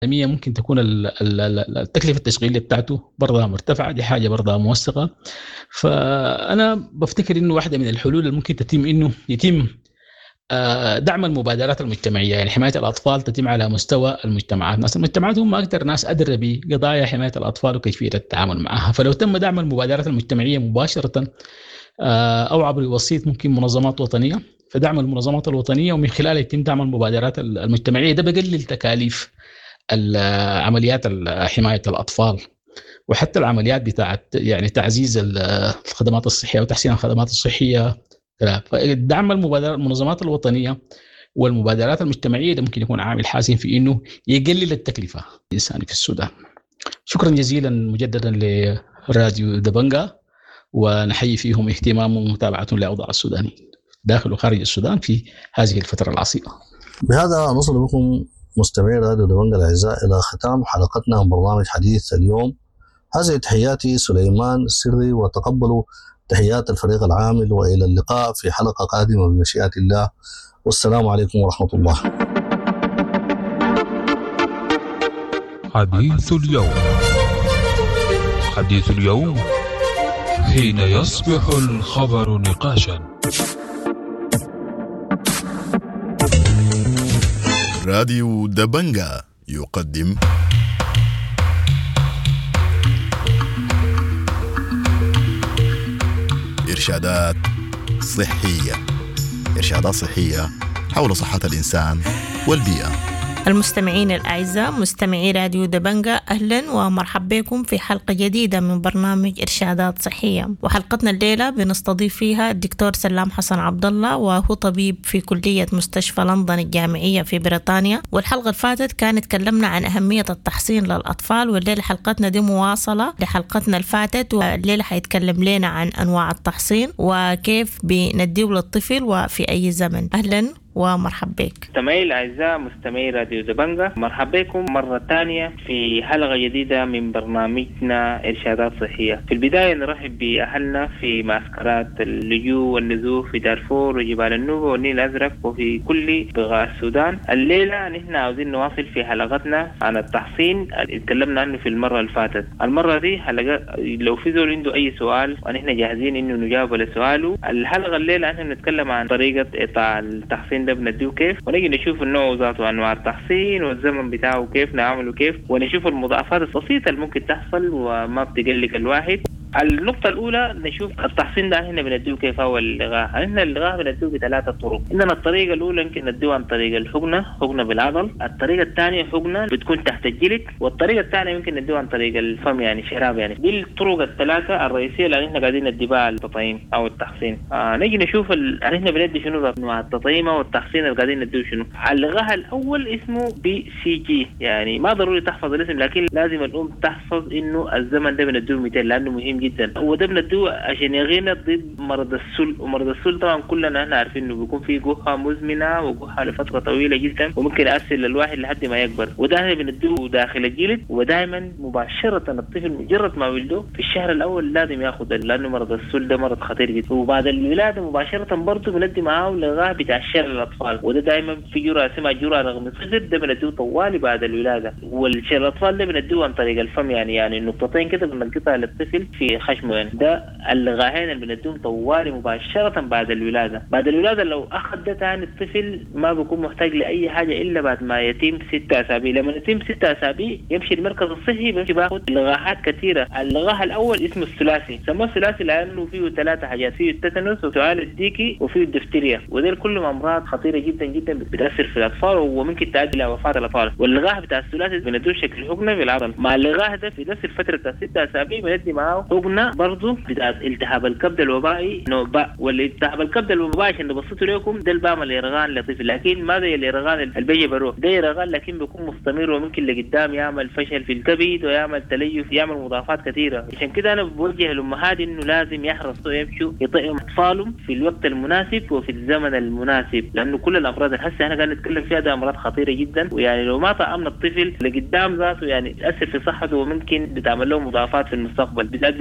العالميه ممكن تكون التكلفه التشغيليه بتاعته برضها مرتفعه دي حاجه برضها موثقه فانا بفتكر انه واحده من الحلول اللي ممكن تتم انه يتم آه، دعم المبادرات المجتمعيه يعني حمايه الاطفال تتم على مستوى المجتمعات، ناس المجتمعات هم اكثر ناس ادرى بقضايا حمايه الاطفال وكيفيه التعامل معها، فلو تم دعم المبادرات المجتمعيه مباشره آه، او عبر وسيط ممكن منظمات وطنيه فدعم المنظمات الوطنيه ومن خلالها يتم دعم المبادرات المجتمعيه ده بقلل تكاليف عمليات حمايه الاطفال وحتى العمليات بتاعت يعني تعزيز الخدمات الصحيه وتحسين الخدمات الصحيه فدعم المبادرات المنظمات الوطنيه والمبادرات المجتمعيه ده ممكن يكون عامل حاسم في انه يقلل التكلفه الانساني في السودان. شكرا جزيلا مجددا لراديو دبنجا ونحيي فيهم اهتمام ومتابعتهم لاوضاع السودانيين داخل وخارج السودان في هذه الفتره العصيبه. بهذا نصل بكم مستمعي راديو دبنجا الاعزاء الى ختام حلقتنا من برنامج حديث اليوم. هذه تحياتي سليمان السري وتقبلوا تحيات الفريق العامل والى اللقاء في حلقه قادمه بمشيئه الله والسلام عليكم ورحمه الله. حديث اليوم حديث اليوم حين يصبح الخبر نقاشا راديو دبنجا يقدم إرشادات صحية إرشادات صحية حول صحة الإنسان والبيئة المستمعين الأعزاء مستمعي راديو دبنجا أهلا ومرحبا بكم في حلقة جديدة من برنامج إرشادات صحية وحلقتنا الليلة بنستضيف فيها الدكتور سلام حسن عبد الله وهو طبيب في كلية مستشفى لندن الجامعية في بريطانيا والحلقة اللي فاتت كان تكلمنا عن أهمية التحصين للأطفال والليلة حلقتنا دي مواصلة لحلقتنا اللي فاتت والليلة حيتكلم لنا عن أنواع التحصين وكيف بنديه للطفل وفي أي زمن أهلا ومرحب بك مستمعي الاعزاء مستمعي راديو زبنجا مرحبا بكم مره ثانيه في حلقه جديده من برنامجنا ارشادات صحيه في البدايه نرحب باهلنا في معسكرات اللجوء والنزوح في دارفور وجبال النوبه والنيل الازرق وفي كل بقاع السودان الليله نحن عاوزين نواصل في حلقتنا عن التحصين اللي تكلمنا عنه في المره اللي فاتت المره دي حلقه لو في زول عنده اي سؤال ونحن جاهزين انه نجاوب على سؤاله الحلقه الليله نحن نتكلم عن طريقه ايقاع التحصين التحصين ده بنديه كيف ونجي نشوف النوع ذاته انواع التحصين والزمن بتاعه كيف نعمله كيف ونشوف المضاعفات البسيطه اللي ممكن تحصل وما بتقلق الواحد النقطة الأولى نشوف التحصين ده هنا بنديه كيف هو اللغاء، هنا اللغاء بنديه بثلاثة طرق، عندنا الطريقة الأولى يمكن نديه عن طريق الحقنة، حقنة بالعضل، الطريقة الثانية حقنة بتكون تحت الجلد، والطريقة الثانية يمكن نديه عن طريق الفم يعني شراب يعني، دي الطرق الثلاثة الرئيسية اللي احنا قاعدين نديها التطعيم أو التحصين، آه نجي نشوف ال... احنا بندي شنو أنواع التطعيم أو التحصين اللي قاعدين نديه شنو، اللغاء الأول اسمه بي سي جي، يعني ما ضروري تحفظ الاسم لكن لازم الأم تحفظ إنه الزمن ده بنديه 200 لأنه مهم جدا وده بندوه عشان يغينا ضد مرض السل ومرض السل طبعا كلنا احنا عارفين انه بيكون في جحة مزمنة وجحة لفترة طويلة جدا وممكن يأثر للواحد لحد ما يكبر وده احنا بندوه داخل الجلد ودائما مباشرة الطفل مجرد ما ولده في الشهر الأول لازم ياخذ لأنه مرض السل ده مرض خطير جدا وبعد الولادة مباشرة برضه بندي معاه لغاه بتاع الشهر للأطفال وده دائما في جرعة اسمها جرعة رغم الصفر ده بنديه طوالي بعد الولادة والشهر الأطفال ده بنديه عن طريق الفم يعني يعني النقطتين كده بنلقطها للطفل في خشمه وين ده اللغاهين اللي بندوم طوالي مباشرة بعد الولادة بعد الولادة لو أخذ ده تاني الطفل ما بيكون محتاج لأي حاجة إلا بعد ما يتم ستة أسابيع لما يتم ستة أسابيع يمشي المركز الصحي بيمشي باخذ لغاهات كثيرة اللغاه الأول اسمه الثلاثي سموه الثلاثي لأنه فيه ثلاثة حاجات فيه التتنس وسؤال الديكي وفيه الدفتيريا ودول كلهم أمراض خطيرة جدا جدا بتأثر في الأطفال وممكن تؤدي إلى وفاة الأطفال واللغاه بتاع الثلاثي بندوه شكل حقنة في العضل مع اللغاه ده في نفس الفترة ستة أسابيع بندي معاه حقنة برضه بتاعت التهاب الكبد الوبائي نوباء والالتهاب الكبد الوبائي عشان بسطوا لكم ده اللي بعمل يرغان لطفل لكن ما زي اليرغان اللي بيجي بروح ده يرغان لكن بيكون مستمر وممكن لقدام يعمل فشل في الكبد ويعمل تليف يعمل مضاعفات كثيره عشان كده انا بوجه الامهات انه لازم يحرصوا يمشوا يطعموا اطفالهم في الوقت المناسب وفي الزمن المناسب لانه كل الامراض اللي هسه احنا قاعدين نتكلم فيها ده امراض خطيره جدا ويعني لو ما طعمنا الطفل لقدام ذاته يعني تاثر في صحته وممكن بتعمل له مضاعفات في المستقبل بتؤدي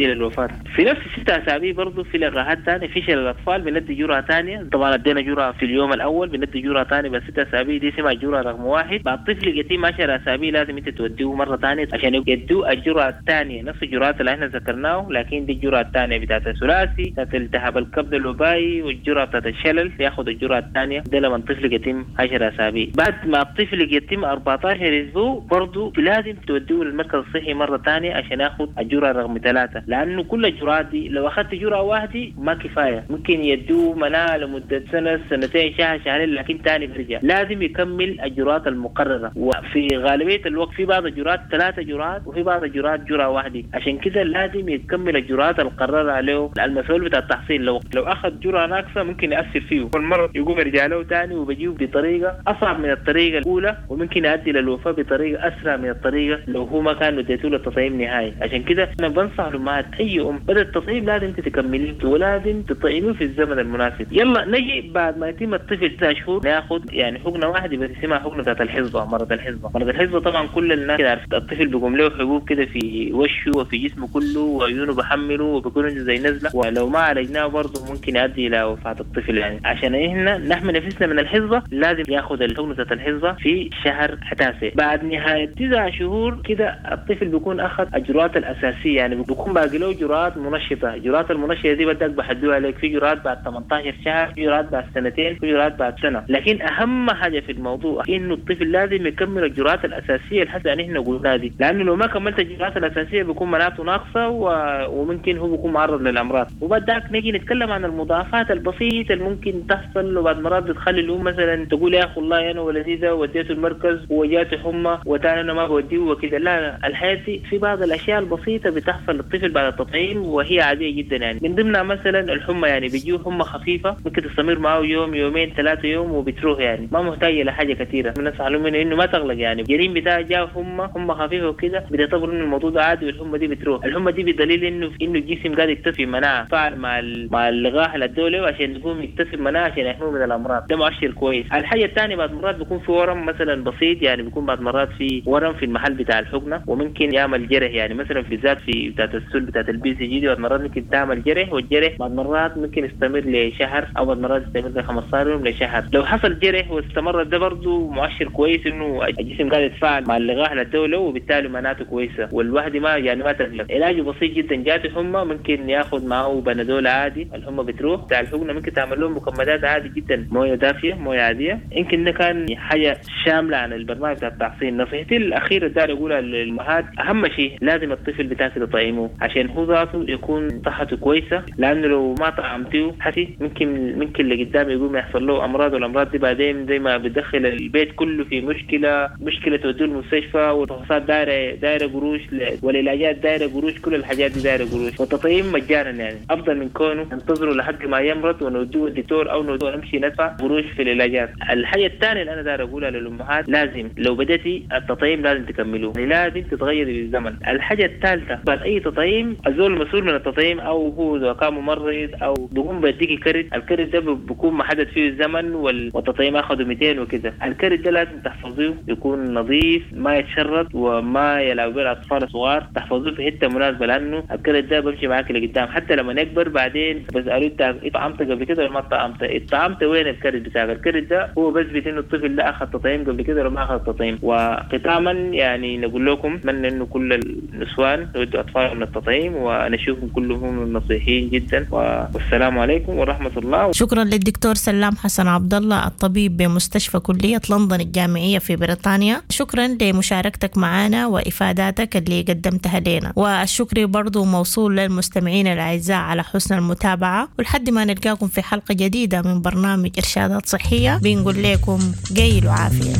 للوفاه في نفس الست اسابيع برضه في لقاحات ثانيه فشل الاطفال بندي جرعه ثانيه طبعا ادينا جرعه في اليوم الاول بندي جرعه ثانيه بس ست اسابيع دي اسمها جرعه رقم واحد بعد طفل يتيم 10 اسابيع لازم انت توديه مره ثانيه عشان يدوا الجرعه الثانيه نفس الجرعات اللي احنا ذكرناه لكن دي الجرعه الثانيه بتاعت الثلاثي بتاعت التهاب الكبد الوبائي والجرعه بتاعت الشلل ياخذ الجرعه الثانيه ده لما الطفل يتم 10 اسابيع بعد ما الطفل يتم 14 اسبوع برضه لازم توديه للمركز الصحي مره ثانيه عشان ياخذ الجرعه رقم ثلاثه لانه كل الجرعات دي لو اخذت جرعه واحده ما كفايه ممكن يدوه مناعه لمده سنه سنتين شهر شهرين لكن ثاني بيرجع لازم يكمل الجرعات المقرره وفي غالبيه الوقت في بعض الجرعات ثلاثه جرعات وفي بعض الجرعات جرعه واحده عشان كده لازم يكمل الجرعات المقرره عليه المسؤول بتاع التحصيل لو لو اخذ جرعه ناقصه ممكن ياثر فيه والمرض يقوم يرجع له ثاني وبيجيه بطريقه اصعب من الطريقه الاولى وممكن يؤدي للوفاه بطريقه اسرع من الطريقه لو هو ما كان اديته له التطعيم نهائي عشان كده انا بنصح الامهات اي ام بدل التطعيم لازم تتكمليه ولازم تطعميه في الزمن المناسب يلا نجي بعد ما يتم الطفل تسع شهور ناخذ يعني حقنه واحده بس اسمها حقنه بتاعت الحصبه مرض الحصبه مرض الحصبه طبعا كل الناس كده عرفت الطفل بيقوم له حبوب كده في وشه وفي جسمه كله وعيونه بحمله وبيكون عنده زي نزله ولو ما عالجناه برضه ممكن يؤدي الى وفاه الطفل يعني عشان احنا نحمي نفسنا من الحصبه لازم ياخذ الحقنه بتاعت الحصبه في شهر التاسع بعد نهايه تسع شهور كده الطفل بيكون اخذ الجرعات الاساسيه يعني بيكون باقي له جرعات منشطه الجرعات المنشطه دي بدك بحدوها عليك في جرعات بعد 18 شهر في جرعات بعد سنتين في جرعات بعد سنه لكن اهم حاجه في الموضوع انه الطفل لازم يكمل الجرعات الاساسيه اللي حتى احنا قلنا دي لانه لو ما كملت الجرعات الاساسيه بيكون مناعته ناقصه و... وممكن هو بيكون معرض للامراض وبعد ذاك نجي نتكلم عن المضاعفات البسيطه اللي ممكن تحصل وبعد مرات بتخلي الام مثلا تقول يا اخي والله انا ولدي ده وديته المركز وجاته حمى وتاني انا ما بوديه وكذا لا لا الحياه دي في بعض الاشياء البسيطه بتحصل للطفل بعد التطعيم وهي عاديه جدا يعني من ضمنها مثلا الحمى يعني بيجيه حمى خفيفه ممكن تستمر معه يوم يومين ثلاثه يوم وبتروح يعني ما محتاجه لحاجه كثيره الناس علموا منه انه ما تغلق يعني الجريم بتاعه جاء حمى حمى خفيفه وكده بتعتبر انه الموضوع ده عادي والحمى دي بتروح الحمى دي بدليل انه انه الجسم قاعد يكتسب مناعه فعل مع ال... مع اللقاح الدولي عشان يقوم يكتسب مناعه عشان يحميه من الامراض ده مؤشر كويس الحاجه الثانيه بعد مرات بيكون في ورم مثلا بسيط يعني بيكون بعد مرات في ورم في المحل بتاع الحقنه وممكن يعمل جرح يعني مثلا في بالذات في بتاعت السل بتاعت البي سي جي دي بعد مرات ممكن تعمل جرح والجرح بعد مرات ممكن يستمر لشهر او بعد مرات يستمر ل 15 يوم لشهر لو حصل جرح واستمر ده برضه مؤشر كويس انه الجسم قاعد يتفاعل مع اللقاح الدولي وبالتالي مناعته كويسه والواحد ما يعني ما تقلق علاجه بسيط جدا جاته حمى ممكن ياخذ معه بنادول عادي الحمى بتروح بتاع الحقنه ممكن تعمل لهم مكملات عادي جدا مويه دافيه مويه عاديه يمكن ده كان حاجه شامله عن البرنامج بتاع التحصين نصيحتي الاخيره اللي اقولها للامهات اهم شيء لازم الطفل بتاعك تطعمه عشان هو ذاته يكون صحته كويسه لانه لو ما طعمتيه حتي ممكن ممكن اللي قدام يقوم يحصل له امراض والامراض دي بعدين زي ما بتدخل البيت كله في مشكله مشكله توديه المستشفى والفحوصات دايره دايره قروش والعلاجات دايره قروش كل الحاجات دي دايره قروش والتطعيم مجانا يعني افضل من كونه ننتظره لحد ما يمرض ونوديه الدكتور او نوديه نمشي ندفع قروش في العلاجات الحاجه الثانيه اللي انا داير اقولها للامهات لازم لو بدأتي التطعيم لازم تكملوه لازم تتغيري بالزمن الحاجه الثالثه بعد اي تطعيم الزول المسؤول من التطعيم او هو اذا كان ممرض او بيقوم بيديكي كرت الكرت ده بيكون محدد فيه الزمن والتطعيم اخذه 200 وكده الكرت ده لازم تحفظيه يكون نظيف ما يتشرد وما يلعب به الاطفال الصغار تحفظوه في حته مناسبه لانه الكرت ده بمشي معاك لقدام حتى لما نكبر بعدين بسالوه انت طعمت قبل كده ولا ما طعمت؟ طعمت وين الكرت بتاعك؟ الكرت ده هو بثبت انه الطفل ده اخذ تطعيم قبل كده ولا ما اخذ تطعيم وختاما يعني نقول لكم اتمنى انه كل النسوان يودوا اطفالهم من التطعيم ونشوفهم كلهم نصيحيين جدا والسلام عليكم ورحمه الله شكرا للدكتور سلام حسن عبد الله الطبيب بمستشفى كليه لندن الجامعيه في بريطانيا شكرا لمشاركتك معنا وافاداتك اللي قدمتها لنا والشكر برضو موصول للمستمعين الاعزاء على حسن المتابعه ولحد ما نلقاكم في حلقه جديده من برنامج ارشادات صحيه بنقول لكم قيل وعافيه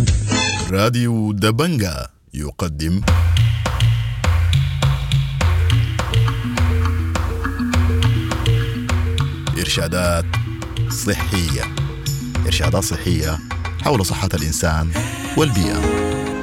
راديو دبنجا يقدم إرشادات صحية إرشادات صحية حول صحة الإنسان والبيئة